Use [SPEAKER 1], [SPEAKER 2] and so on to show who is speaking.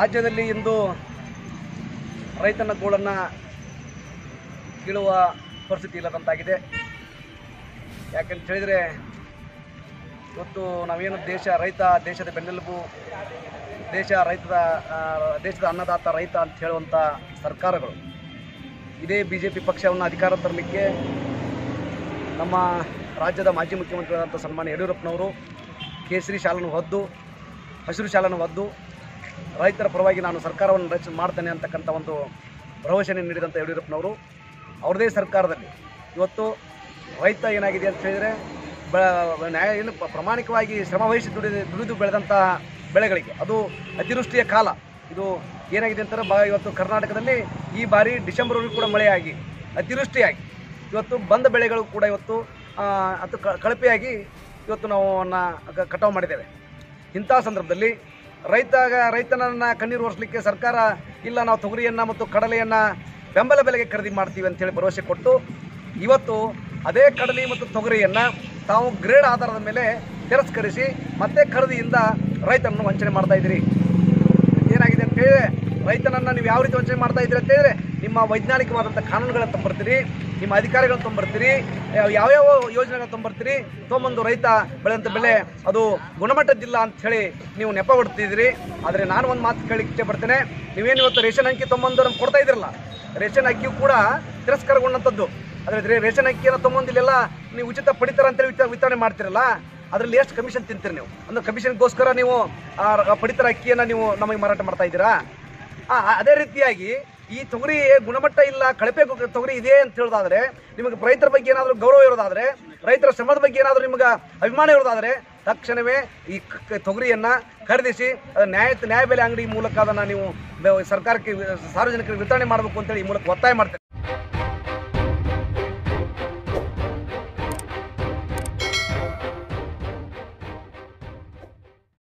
[SPEAKER 1] ರಾಜ್ಯದಲ್ಲಿ ಇಂದು ರೈತನ ಗೋಳನ್ನು ಕೀಳುವ ಪರಿಸ್ಥಿತಿ ಇಲ್ಲದಂತಾಗಿದೆ ಯಾಕಂತ ಹೇಳಿದರೆ ಇವತ್ತು ನಾವೇನು ದೇಶ ರೈತ ದೇಶದ ಬೆನ್ನೆಲುಬು ದೇಶ ರೈತದ ಆ, ದೇಶದ ಅನ್ನದಾತ ರೈತ ಅಂತ ಹೇಳುವಂಥ ಸರ್ಕಾರಗಳು ಇದೇ ಬಿ ಜೆ ಪಿ ಪಕ್ಷವನ್ನು ಅಧಿಕಾರ ತರಲಿಕ್ಕೆ ನಮ್ಮ ರಾಜ್ಯದ ಮಾಜಿ ಮುಖ್ಯಮಂತ್ರಿಗಳಾದಂಥ ಸನ್ಮಾನ್ಯ ಯಡಿಯೂರಪ್ಪನವರು ಕೇಸರಿ ಶಾಲನ್ನು ಹೊದ್ದು ಹಸಿರು ಶಾಲನ್ನು ಹೊದ್ದು ರೈತರ ಪರವಾಗಿ ನಾನು ಸರ್ಕಾರವನ್ನು ರಚನೆ ಮಾಡ್ತೇನೆ ಅಂತಕ್ಕಂಥ ಒಂದು ಭರವಸೆಯನ್ನು ನೀಡಿದಂಥ ಯಡಿಯೂರಪ್ಪನವರು ಅವ್ರದೇ ಸರ್ಕಾರದಲ್ಲಿ ಇವತ್ತು ರೈತ ಏನಾಗಿದೆ ಅಂತ ಹೇಳಿದರೆ ಬ ನ್ಯಾಯ ಏನು ಪ- ಪ್ರಾಮಾಣಿಕವಾಗಿ ಶ್ರಮವಹಿಸಿ ದುಡಿದು ದುಡಿದು ಬೆಳೆದಂಥ ಬೆಳೆಗಳಿಗೆ ಅದು ಅತಿವೃಷ್ಟಿಯ ಕಾಲ ಇದು ಏನಾಗಿದೆ ಅಂತಾರೆ ಬಾ ಇವತ್ತು ಕರ್ನಾಟಕದಲ್ಲಿ ಈ ಬಾರಿ ಡಿಸೆಂಬರ್ವರೆಗೂ ಕೂಡ ಮಳೆಯಾಗಿ ಅತಿವೃಷ್ಟಿಯಾಗಿ ಇವತ್ತು ಬಂದ ಬೆಳೆಗಳು ಕೂಡ ಇವತ್ತು ಆ, ಅದು ಕ- ಕಳಪೆಯಾಗಿ ಇವತ್ತು ನಾವು ಅವನ್ನ ಕ- ಕಟಾವು ಮಾಡಿದ್ದೇವೆ ಇಂಥ ಸಂದರ್ಭದಲ್ಲಿ ರೈತ ರೈತನನ್ನು ಕಣ್ಣೀರು ಒರೆಸಲಿಕ್ಕೆ ಸರ್ಕಾರ ಇಲ್ಲ ನಾವು ತೊಗರಿಯನ್ನು ಮತ್ತು ಕಡಲೆಯನ್ನು ಬೆಂಬಲ ಬೆಲೆಗೆ ಖರೀದಿ ಮಾಡ್ತೀವಿ ಅಂತೇಳಿ ಭರವಸೆ ಕೊಟ್ಟು ಇವತ್ತು ಅದೇ ಕಡಲೆ ಮತ್ತು ತೊಗರಿಯನ್ನು ತಾವು ಗ್ರೇಡ್ ಆಧಾರದ ಮೇಲೆ ತಿರಸ್ಕರಿಸಿ ಮತ್ತೆ ಖರೀದಿಯಿಂದ ರೈತನನ್ನು ವಂಚನೆ ಮಾಡ್ತಾ ಇದ್ದೀರಿ ಏನಾಗಿದೆ ಅಂತ ಹೇಳಿದ್ರೆ ರೈತನನ್ನು ನೀವು ಯಾವ ರೀತಿ ವಂಚನೆ ಮಾಡ್ತಾ ಇದ್ದೀರಿ ಅಂತ ಹೇಳಿದ್ರೆ ನಿಮ್ಮ ವೈಜ್ಞಾನಿಕವಾದಂಥ ಕಾನೂನುಗಳನ್ನ ತೊಂಬರ್ತೀರಿ ನಿಮ್ಮ ಅಧಿಕಾರಿಗಳನ್ನ ತೊಂಬರ್ತೀರಿ ಯಾವ- ಯಾವ್ಯಾವ ಯೋಜನೆಗಳನ್ನ ತೊಂಬರ್ತೀರಿ ತೊಗೊಂಬಂದು ರೈತ ಬೆಳೆದಂಥ ಬೆಳೆ ಅದು ಗುಣಮಟ್ಟದ್ದಿಲ್ಲ ಅಂತ ಹೇಳಿ ನೀವು ನೆಪ ಹೊಡ್ತಿದ್ದೀರಿ ಆದರೆ ನಾನು ಒಂದು ಮಾತು ಕೇಳಿ ಇಚ್ಛೆ ಪಡ್ತೇನೆ ನೀವೇನು ಇವತ್ತು ರೇಷನ್ ಅಕ್ಕಿ ತೊಗೊಂಬಂದು ನಮ್ಗೆ ಕೊಡ್ತಾ ಇದ್ರಲ್ಲ ರೇಷನ್ ಅಕ್ಕಿಯು ಕೂಡ ತಿರಸ್ಕಾರಗೊಂಡಂಥದ್ದು ಆದರೆ ರೇಷನ್ ಅಕ್ಕಿಯನ್ನು ತೊಗೊಂಬಂದು ಇಲ್ಲೆಲ್ಲ ನೀವು ಉಚಿತ ಪಡಿತರ ಅಂತೇಳಿ ವಿತ- ವಿತರಣೆ ಮಾಡ್ತಿರಲ್ಲ ಅದರಲ್ಲಿ ಎಷ್ಟು ಕಮಿಷನ್ ತಿಂತೀರಿ ನೀವು ಅಂದ್ರೆ ಕಮಿಷನ್ಗೋಸ್ಕರ ನೀವು ಆ ರ- ಪಡಿತರ ಅಕ್ಕಿಯನ್ನು ನೀವು ನಮಗೆ ಮಾರಾಟ ಮಾಡ್ತಾ ಇದ್ದೀರಾ ಆ, ಆ- ಅದೇ ರೀತಿಯಾಗಿ ಈ ತೊಗರಿ ಗುಣಮಟ್ಟ ಇಲ್ಲ ಕಳಪೆ ಗೊ- ತೊಗರಿ ಇದೆ ಅಂತ ಹೇಳೋದಾದ್ರೆ ನಿಮಗೆ ರೈತರ ಬಗ್ಗೆ ಏನಾದರೂ ಗೌರವ ಇರೋದಾದ್ರೆ ರೈತರ ಶ್ರಮದ ಬಗ್ಗೆ ಏನಾದರೂ ನಿಮಗೆ ಅಭಿಮಾನ ಇರೋದಾದ್ರೆ ತಕ್ಷಣವೇ ಈ ಕ- ಕ- ತೊಗರಿಯನ್ನ ಖರೀದಿಸಿ ಅದನ್ನ ನ್ಯಾಯ ನ್ಯಾಯಬೆಲೆ ಅಂಗಡಿ ಮೂಲಕ ಅದನ್ನು ನೀವು ಬೆ- ಸರ್ಕಾರಕ್ಕೆ ವಿ- ಸಾರ್ವಜನಿಕರಿಗೆ ವಿತರಣೆ ಮಾಡಬೇಕು ಅಂತೇಳಿ ಈ ಮೂಲಕ ಒತ್ತಾಯ ಮಾಡ್ತೇನೆ